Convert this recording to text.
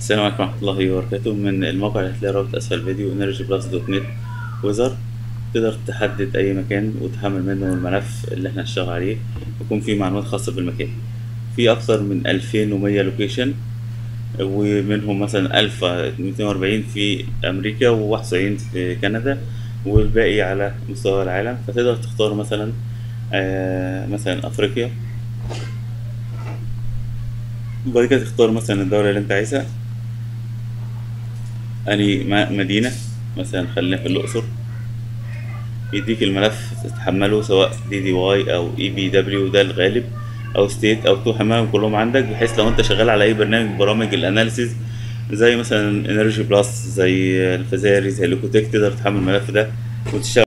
السلام عليكم ورحمة الله وبركاته من الموقع اللي هتلاقي رابط أسفل الفيديو انرجي بلس دوت نت ويزر تقدر تحدد أي مكان وتحمل منه الملف اللي احنا هنشتغل عليه يكون فيه معلومات خاصة بالمكان في أكتر من ألفين ومية لوكيشن ومنهم مثلا ألف ميتين وأربعين في أمريكا وواحد وتسعين في كندا والباقي على مستوى العالم فتقدر تختار مثلا آه مثلا أفريقيا وبعد كده تختار مثلا الدولة اللي انت عايزها أني م- مدينة مثلا خلينا في الأقصر يديك الملف تحمله سواء دي دي واي أو اي بي دبليو ده الغالب أو ستيت أو تحملهم كلهم عندك بحيث لو أنت شغال على أي برنامج من برامج الأناليسيز زي مثلا انرجي بلس زي الفزاري زي لوكوتيك تقدر تحمل الملف ده وتشتغل